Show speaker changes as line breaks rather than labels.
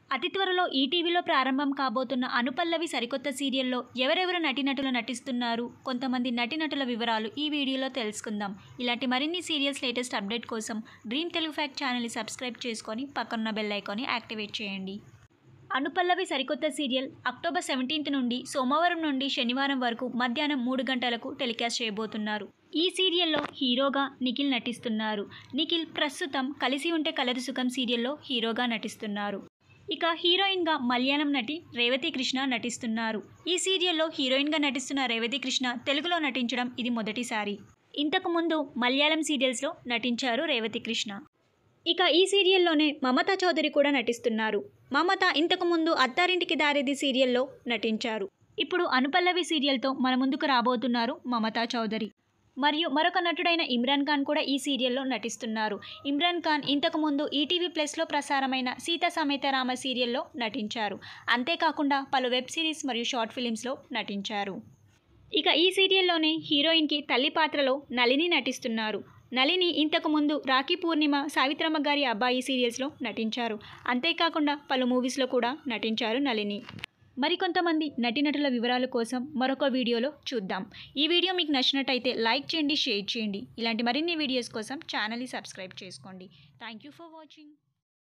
అతి త్వరలో ఈటీవీలో ప్రారంభం కాబోతున్న అనుపల్లవి సరికొత్త సీరియల్లో ఎవరెవరు నటీనటులు నటిస్తున్నారు కొంతమంది నటీనటుల వివరాలు ఈ వీడియోలో తెలుసుకుందాం ఇలాంటి మరిన్ని సీరియల్స్ లేటెస్ట్ అప్డేట్ కోసం డ్రీమ్ తెలుగు ఫ్యాక్ట్ ఛానల్ని సబ్స్క్రైబ్ చేసుకొని పక్కనున్న బెల్ ఐకాన్ని యాక్టివేట్ చేయండి అనుపల్లవి సరికొత్త సీరియల్ అక్టోబర్ సెవెంటీన్త్ నుండి సోమవారం నుండి శనివారం వరకు మధ్యాహ్నం మూడు గంటలకు టెలికాస్ట్ చేయబోతున్నారు ఈ సీరియల్లో హీరోగా నిఖిల్ నటిస్తున్నారు నిఖిల్ ప్రస్తుతం కలిసి ఉంటే కలదు సుఖం సీరియల్లో హీరోగా నటిస్తున్నారు ఇక హీరోయిన్గా మలయాళం నటి రేవతి కృష్ణ నటిస్తున్నారు ఈ సీరియల్లో హీరోయిన్గా నటిస్తున్న రేవతి కృష్ణ తెలుగులో నటించడం ఇది మొదటిసారి ఇంతకు ముందు మలయాళం సీరియల్స్లో నటించారు రేవతి కృష్ణ ఇక ఈ సీరియల్లోనే మమతా చౌదరి కూడా నటిస్తున్నారు మమత ఇంతకు ముందు అత్తారింటికి దారేది సీరియల్లో నటించారు ఇప్పుడు అనుపల్లవి సీరియల్తో మన ముందుకు రాబోతున్నారు మమతా చౌదరి మరియు మరొక నటుడైన ఇమ్రాన్ ఖాన్ కూడా ఈ సీరియల్లో నటిస్తున్నారు ఇమ్రాన్ ఖాన్ ఇంతకు ముందు ఈటీవీ ప్లస్లో ప్రసారమైన సీత సమేత రామ సీరియల్లో నటించారు అంతేకాకుండా పలు వెబ్ సిరీస్ మరియు షార్ట్ ఫిలిమ్స్లో నటించారు ఇక ఈ సీరియల్లోనే హీరోయిన్కి తల్లి పాత్రలో నళిని నటిస్తున్నారు నళిని ఇంతకు ముందు రాఖీ పూర్ణిమ సావిత్రమ్మ గారి అబ్బాయి సీరియల్స్లో నటించారు అంతేకాకుండా పలు మూవీస్లో కూడా నటించారు నళిని మరికొంతమంది నటీనటుల వివరాల కోసం మరొక వీడియోలో చూద్దాం ఈ వీడియో మీకు నచ్చినట్టయితే లైక్ చేయండి షేర్ చేయండి ఇలాంటి మరిన్ని వీడియోస్ కోసం ఛానల్ని సబ్స్క్రైబ్ చేసుకోండి థ్యాంక్ యూ ఫర్ వాచింగ్